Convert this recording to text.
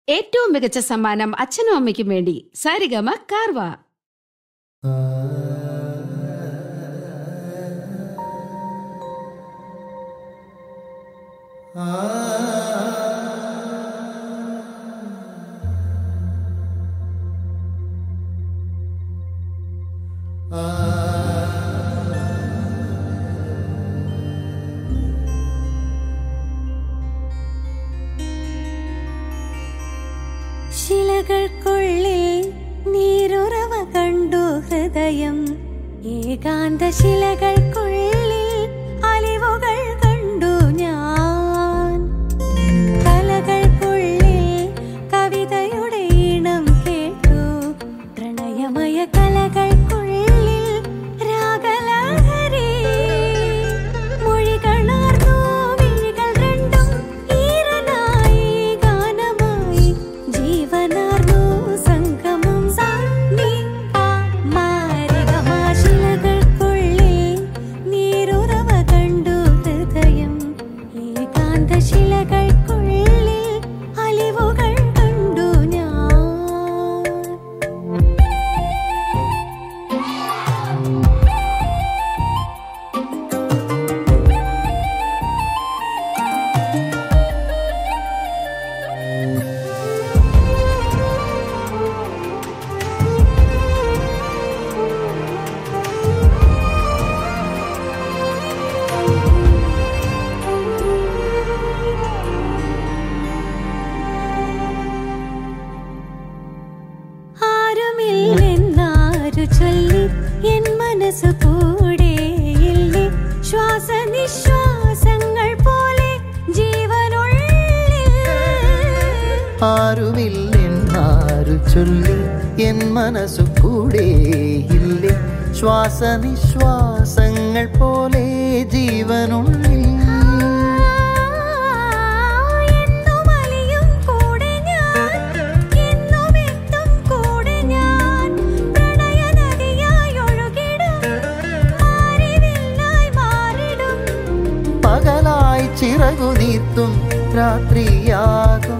ഏറ്റവും മികച്ച സമ്മാനം അച്ഛനും അമ്മയ്ക്കും വേണ്ടി സാരിഗമ കാർവ ശിലകൾക്കുള്ളിൽ നീരുറവ കണ്ടു ഹൃദയം ഏകാന്ത ശിലകൾക്കുള്ളിൽ അലിവുകൾ കണ്ടു ഞാൻ കലകൾക്കുള്ളിൽ കവിതയുടെ ഈണം കേട്ടു പ്രണയമയ കലകൾക്കുള്ളിൽ രാഗലഹരി മൊഴികളാർന്നു വിഴികൾ രണ്ടും ഈറനായി ഗാനമായി ജീവനാർന്നു സംഗമം സാന്നി മാരികമാശിലകൾക്കുള്ളിൽ നീരുറവ കണ്ടു ഹൃദയം ഏകാന്ത ശിലകൾക്കുള്ളിൽ അലിവുകൾ കണ്ടു ഞാൻ ആരുമില്ലെന്നാരു ചൊല്ലി എൻ മനസ്സ് കൂടെയില്ലേ ശ്വാസനിശ്വാസങ്ങൾ പോലെ ജീവനുള്ളിൽ ആരുമില്ലെന്നാരു ചൊല്ലി എൻ മനസ്സു കൂടെയില്ലേ ശ്വാസനിശ്വാസങ്ങൾ പോലെ ജീവനുള്ളിൽ എന്നും അലിയും കൂടെ ഞാൻ എന്നും എത്തും കൂടെ ഞാൻ പ്രണയനദിയായി ഒഴുകിടും മാറിവില്ലായി മാറിടും പകലായി ചിറകു നീർത്തും രാത്രിയാകും